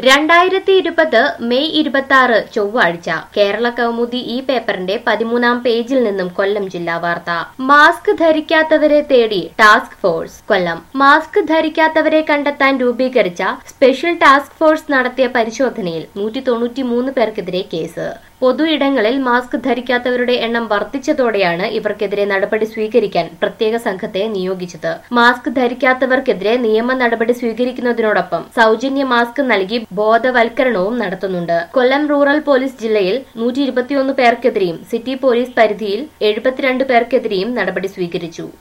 രണ്ടായിരത്തി ഇരുപത് മെയ് ഇരുപത്തി ആറ് ചൊവ്വാഴ്ച കേരള കൗമുദി ഈ പേപ്പറിന്റെ പതിമൂന്നാം പേജിൽ നിന്നും കൊല്ലം ജില്ലാ വാർത്ത മാസ്ക് ധരിക്കാത്തവരെ തേടി ടാസ്ക് ഫോഴ്സ് കൊല്ലം മാസ്ക് ധരിക്കാത്തവരെ കണ്ടെത്താൻ രൂപീകരിച്ച സ്പെഷ്യൽ ടാസ്ക് ഫോഴ്സ് നടത്തിയ പരിശോധനയിൽ നൂറ്റി തൊണ്ണൂറ്റി മൂന്ന് പേർക്കെതിരെ കേസ് പൊതു ഇടങ്ങളിൽ മാസ്ക് ധരിക്കാത്തവരുടെ എണ്ണം വർദ്ധിച്ചതോടെയാണ് ഇവർക്കെതിരെ നടപടി സ്വീകരിക്കാൻ പ്രത്യേക സംഘത്തെ നിയോഗിച്ചത് മാസ്ക് ധരിക്കാത്തവർക്കെതിരെ നിയമ നടപടി സ്വീകരിക്കുന്നതിനോടൊപ്പം സൗജന്യ മാസ്ക് നൽകി ബോധവൽക്കരണവും നടത്തുന്നുണ്ട് കൊല്ലം റൂറൽ പോലീസ് ജില്ലയിൽ നൂറ്റി ഇരുപത്തിയൊന്ന് പേർക്കെതിരെയും സിറ്റി പോലീസ് പരിധിയിൽ എഴുപത്തിരണ്ട് പേർക്കെതിരെയും നടപടി സ്വീകരിച്ചു